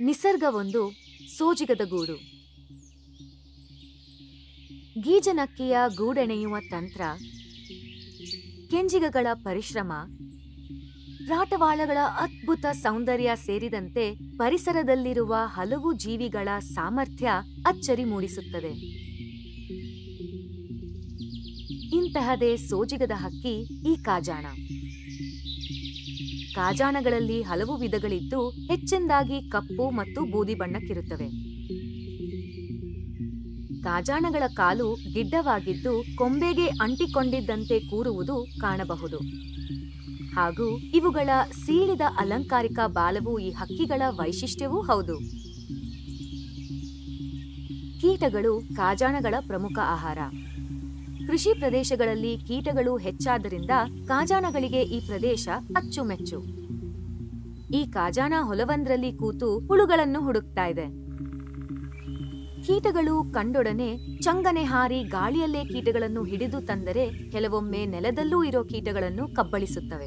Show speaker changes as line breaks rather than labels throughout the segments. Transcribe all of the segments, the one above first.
ನಿಸರ್ಗವೊಂದು ಸೋಜಿಗದ ಗೂಡು ಗೀಜನಕ್ಕಿಯ ಗೂಡೆಣೆಯುವ ತಂತ್ರ ಕೆಂಜಿಗಗಳ ಪರಿಶ್ರಮ ರಾಟವಾಳಗಳ ಅದ್ಭುತ ಸೌಂದರ್ಯ ಸೇರಿದಂತೆ ಪರಿಸರದಲ್ಲಿರುವ ಹಲವು ಜೀವಿಗಳ ಸಾಮರ್ಥ್ಯ ಅಚ್ಚರಿ ಮೂಡಿಸುತ್ತದೆ ಇಂತಹದೇ ಸೋಜಿಗದ ಹಕ್ಕಿ ಈ ಕಾಜಾಣ ಕಾಜಾಣಗಳಲ್ಲಿ ಹಲವು ವಿಧಗಳಿದ್ದು ಹೆಚ್ಚೆಂದಾಗಿ ಕಪ್ಪು ಮತ್ತು ಬೂದಿ ಬಣ್ಣಕ್ಕಿರುತ್ತವೆ ಕಾಜಾಣಗಳ ಕಾಲು ಗಿಡ್ಡವಾಗಿದ್ದು ಕೊಂಬೆಗೆ ಅಂಟಿಕೊಂಡಿದ್ದಂತೆ ಕೂರುವುದು ಕಾಣಬಹುದು ಹಾಗೂ ಇವುಗಳ ಸೀಳಿದ ಅಲಂಕಾರಿಕ ಬಾಲವು ಈ ಹಕ್ಕಿಗಳ ವೈಶಿಷ್ಟ್ಯವೂ ಹೌದು ಕೀಟಗಳು ಕಾಜಾಣಗಳ ಪ್ರಮುಖ ಆಹಾರ ಕೃಷಿ ಪ್ರದೇಶಗಳಲ್ಲಿ ಕೀಟಗಳು ಹೆಚ್ಚಾದ್ದರಿಂದ ಕಾಜಾಣಗಳಿಗೆ ಈ ಪ್ರದೇಶ ಅಚ್ಚುಮೆಚ್ಚು ಈ ಕಾಜಾಣ ಹೊಲವೊಂದರಲ್ಲಿ ಕೂತು ಹುಳುಗಳನ್ನು ಹುಡುಕ್ತಾ ಇದೆ ಕೀಟಗಳು ಕಂಡೊಡನೆ ಚಂಗನೆ ಹಾರಿ ಗಾಳಿಯಲ್ಲೇ ಕೀಟಗಳನ್ನು ಹಿಡಿದು ತಂದರೆ ಕೆಲವೊಮ್ಮೆ ನೆಲದಲ್ಲೂ ಇರೋ ಕೀಟಗಳನ್ನು ಕಬ್ಬಳಿಸುತ್ತವೆ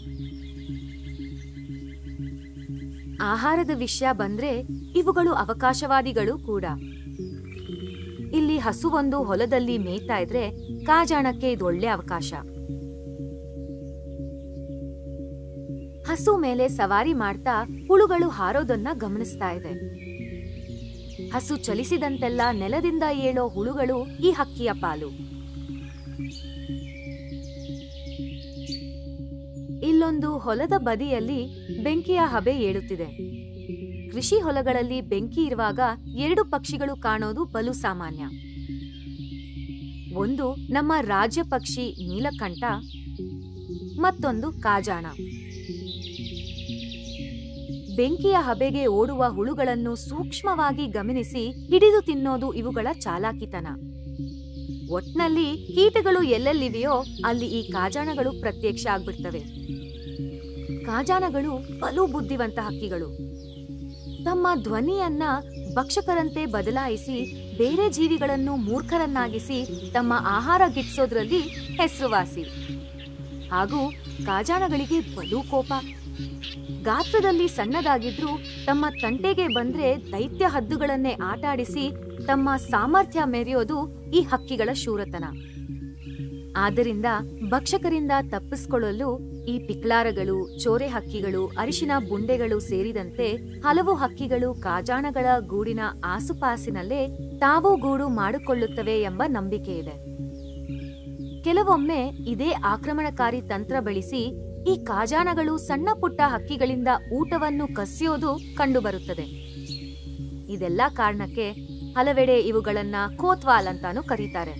ಆಹಾರದ ವಿಷಯ ಬಂದ್ರೆ ಇವುಗಳು ಅವಕಾಶವಾದಿಗಳು ಕೂಡ ಇಲ್ಲಿ ಹಸುವೊಂದು ಹೊಲದಲ್ಲಿ ಮೇಯ್ತಾ ಇದ್ರೆ ಕಾಜಾಣಕ್ಕೆ ಇದೊಳ್ಳೆ ಅವಕಾಶ ಹಸು ಮೇಲೆ ಸವಾರಿ ಮಾಡ್ತಾ ಹುಳುಗಳು ಹಾರೋದನ್ನ ಗಮನಿಸ್ತಾ ಇದೆ ಹಸು ಚಲಿಸಿದಂತೆಲ್ಲ ನೆಲದಿಂದ ಏಳೋ ಹುಳುಗಳು ಈ ಹಕ್ಕಿಯ ಪಾಲು ಇಲ್ಲೊಂದು ಹೊಲದ ಬದಿಯಲ್ಲಿ ಬೆಂಕಿಯ ಹಬೆ ಏಳುತ್ತಿದೆ ಕೃಷಿ ಹೊಲಗಳಲ್ಲಿ ಬೆಂಕಿ ಇರುವಾಗ ಎರಡು ಪಕ್ಷಿಗಳು ಕಾಣೋದು ಬಲು ಸಾಮಾನ್ಯ ಒಂದು ನಮ್ಮ ರಾಜ್ಯ ಪಕ್ಷಿ ನೀಲಕಂಠ ಮತ್ತೊಂದು ಕಾಜಾಣ ಬೆಂಕಿಯ ಹಬೆಗೆ ಓಡುವ ಹುಳುಗಳನ್ನು ಸೂಕ್ಷ್ಮವಾಗಿ ಗಮನಿಸಿ ಹಿಡಿದು ತಿನ್ನೋದು ಇವುಗಳ ಚಾಲಾಕಿತನ ಒಟ್ನಲ್ಲಿ ಕೀಟಗಳು ಎಲ್ಲೆಲ್ಲಿವೆಯೋ ಅಲ್ಲಿ ಈ ಕಾಜಾಣಗಳು ಪ್ರತ್ಯಕ್ಷ ಆಗ್ಬಿಡ್ತವೆ ಕಾಜಾಣಗಳು ಬಲು ಬುದ್ಧಿವಂತ ಹಕ್ಕಿಗಳು ತಮ್ಮ ಧ್ವನಿಯನ್ನ ಭಕ್ಷಕರಂತೆ ಬದಲಾಯಿಸಿ ಬೇರೆ ಜೀವಿಗಳನ್ನು ಮೂರ್ಖರನ್ನಾಗಿಸಿ ತಮ್ಮ ಆಹಾರ ಗಿಟ್ಸೋದ್ರಲ್ಲಿ ಹೆಸರುವಾಸಿ ಹಾಗೂ ಕಾಜಾಣಗಳಿಗೆ ಬಲು ಕೋಪ ಗಾತ್ರದಲ್ಲಿ ಸಣ್ಣದಾಗಿದ್ರೂ ತಮ್ಮ ತಂಟೆಗೆ ಬಂದ್ರೆ ದೈತ್ಯ ಹದ್ದುಗಳನ್ನೇ ಆಟಾಡಿಸಿ ತಮ್ಮ ಸಾಮರ್ಥ್ಯ ಮೆರೆಯೋದು ಈ ಹಕ್ಕಿಗಳ ಶೂರತನ ಆದ್ದರಿಂದ ಭಕ್ಷಕರಿಂದ ತಪ್ಪಿಸಿಕೊಳ್ಳಲು ಈ ಪಿಕ್ಲಾರಗಳು ಚೋರೆ ಹಕ್ಕಿಗಳು ಅರಿಶಿನ ಬುಂಡೆಗಳು ಸೇರಿದಂತೆ ಹಲವು ಹಕ್ಕಿಗಳು ಕಾಜಾಣಗಳ ಗೂಡಿನ ಆಸುಪಾಸಿನಲ್ಲೇ ತಾವೂ ಗೂಡು ಮಾಡಿಕೊಳ್ಳುತ್ತವೆ ಎಂಬ ನಂಬಿಕೆ ಇದೆ ಕೆಲವೊಮ್ಮೆ ಇದೇ ಆಕ್ರಮಣಕಾರಿ ತಂತ್ರ ಬಳಸಿ ಈ ಕಾಜಾಣಗಳು ಸಣ್ಣ ಪುಟ್ಟ ಹಕ್ಕಿಗಳಿಂದ ಊಟವನ್ನು ಕಸಿಯೋದು ಕಂಡುಬರುತ್ತದೆ ಇದೆಲ್ಲ ಕಾರಣಕ್ಕೆ ಹಲವೆಡೆ ಇವುಗಳನ್ನ ಕೋತ್ವಾಲ್ ಅಂತಾನು ಕರೀತಾರೆ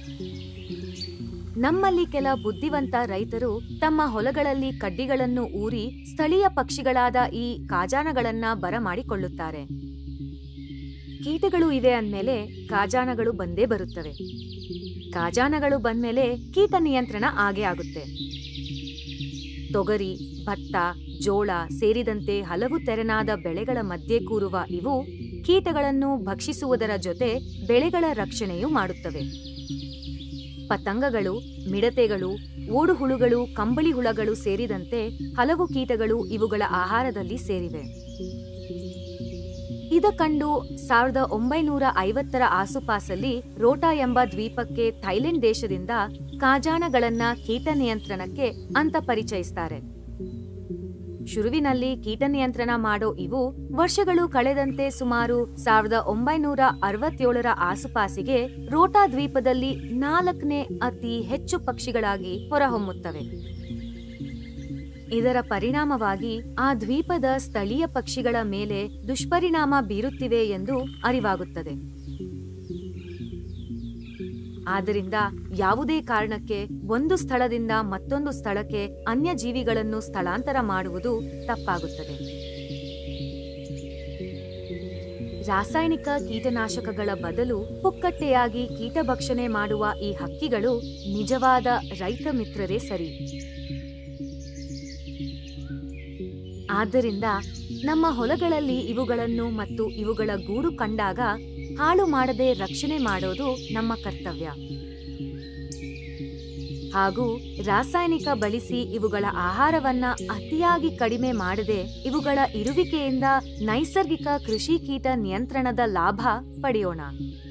ನಮ್ಮಲ್ಲಿ ಕೆಲ ಬುದ್ಧಿವಂತ ರೈತರು ತಮ್ಮ ಹೊಲಗಳಲ್ಲಿ ಕಡ್ಡಿಗಳನ್ನು ಊರಿ ಸ್ಥಳೀಯ ಪಕ್ಷಿಗಳಾದ ಈ ಕಾಜಾಣಗಳನ್ನ ಬರಮಾಡಿಕೊಳ್ಳುತ್ತಾರೆ ಕೀಟಗಳು ಇವೆ ಅಂದ್ಮೇಲೆ ಕಾಜಾಣಗಳು ಬಂದೇ ಬರುತ್ತವೆ ಕಾಜಾಣಗಳು ಬಂದ್ಮೇಲೆ ಕೀಟ ನಿಯಂತ್ರಣ ಆಗೇ ಆಗುತ್ತೆ ತೊಗರಿ ಭತ್ತ ಜೋಳ ಸೇರಿದಂತೆ ಹಲವು ತೆರನಾದ ಬೆಳೆಗಳ ಮಧ್ಯೆ ಕೂರುವ ಇವು ಕೀಟಗಳನ್ನು ಭಕ್ಷಿಸುವುದರ ಜೊತೆ ಬೆಳೆಗಳ ರಕ್ಷಣೆಯೂ ಮಾಡುತ್ತವೆ ಪತಂಗಗಳು ಮಿಡತೆಗಳು ಓಡುಹುಳುಗಳು ಕಂಬಳಿ ಹುಳಗಳು ಸೇರಿದಂತೆ ಹಲವು ಕೀಟಗಳು ಇವುಗಳ ಆಹಾರದಲ್ಲಿ ಸೇರಿವೆ ಇದ ಕಂಡು ಸಾವಿರದ ಒಂಬೈನೂರ ಐವತ್ತರ ಆಸುಪಾಸಲ್ಲಿ ರೋಟಾ ಎಂಬ ದ್ವೀಪಕ್ಕೆ ಥೈಲೆಂಡ್ ದೇಶದಿಂದ ಕಾಜಾಣಗಳನ್ನ ಕೀಟ ನಿಯಂತ್ರಣಕ್ಕೆ ಅಂತ ಪರಿಚಯಿಸ್ತಾರೆ ಶುರುವಿನಲ್ಲಿ ಕೀಟ ನಿಯಂತ್ರಣ ಮಾಡೋ ಇವು ವರ್ಷಗಳು ಕಳೆದಂತೆ ಸುಮಾರು ಸಾವಿರದ ಒಂಬೈನೂರ ಅರವತ್ತೇಳರ ಆಸುಪಾಸಿಗೆ ರೋಟಾ ದ್ವೀಪದಲ್ಲಿ ನಾಲ್ಕನೇ ಅತಿ ಹೆಚ್ಚು ಪಕ್ಷಿಗಳಾಗಿ ಹೊರಹೊಮ್ಮುತ್ತವೆ ಇದರ ಪರಿಣಾಮವಾಗಿ ಆ ದ್ವೀಪದ ಸ್ಥಳೀಯ ಪಕ್ಷಿಗಳ ಮೇಲೆ ದುಷ್ಪರಿಣಾಮ ಬೀರುತ್ತಿವೆ ಎಂದು ಅರಿವಾಗುತ್ತದೆ ಆದ್ದರಿಂದ ಯಾವುದೇ ಕಾರಣಕ್ಕೆ ಒಂದು ಸ್ಥಳದಿಂದ ಮತ್ತೊಂದು ಸ್ಥಳಕ್ಕೆ ಅನ್ಯ ಜೀವಿಗಳನ್ನು ಸ್ಥಳಾಂತರ ಮಾಡುವುದು ತಪ್ಪಾಗುತ್ತದೆ ರಾಸಾಯನಿಕ ಕೀಟನಾಶಕಗಳ ಬದಲು ಪುಕ್ಕಟ್ಟೆಯಾಗಿ ಕೀಟಭಕ್ಷಣೆ ಮಾಡುವ ಈ ಹಕ್ಕಿಗಳು ನಿಜವಾದ ರೈತ ಮಿತ್ರರೇ ಸರಿ ಆದ್ದರಿಂದ ನಮ್ಮ ಹೊಲಗಳಲ್ಲಿ ಇವುಗಳನ್ನು ಮತ್ತು ಇವುಗಳ ಗೂಡು ಕಂಡಾಗ ಹಾಳು ಮಾಡದೆ ರಕ್ಷಣೆ ಮಾಡೋದು ನಮ್ಮ ಕರ್ತವ್ಯ ಹಾಗೂ ರಾಸಾಯನಿಕ ಬಳಸಿ ಇವುಗಳ ಆಹಾರವನ್ನ ಅತಿಯಾಗಿ ಕಡಿಮೆ ಮಾಡದೆ ಇವುಗಳ ಇರುವಿಕೆಯಿಂದ ನೈಸರ್ಗಿಕ ಕೃಷಿ ಕೀಟ ನಿಯಂತ್ರಣದ ಲಾಭ ಪಡೆಯೋಣ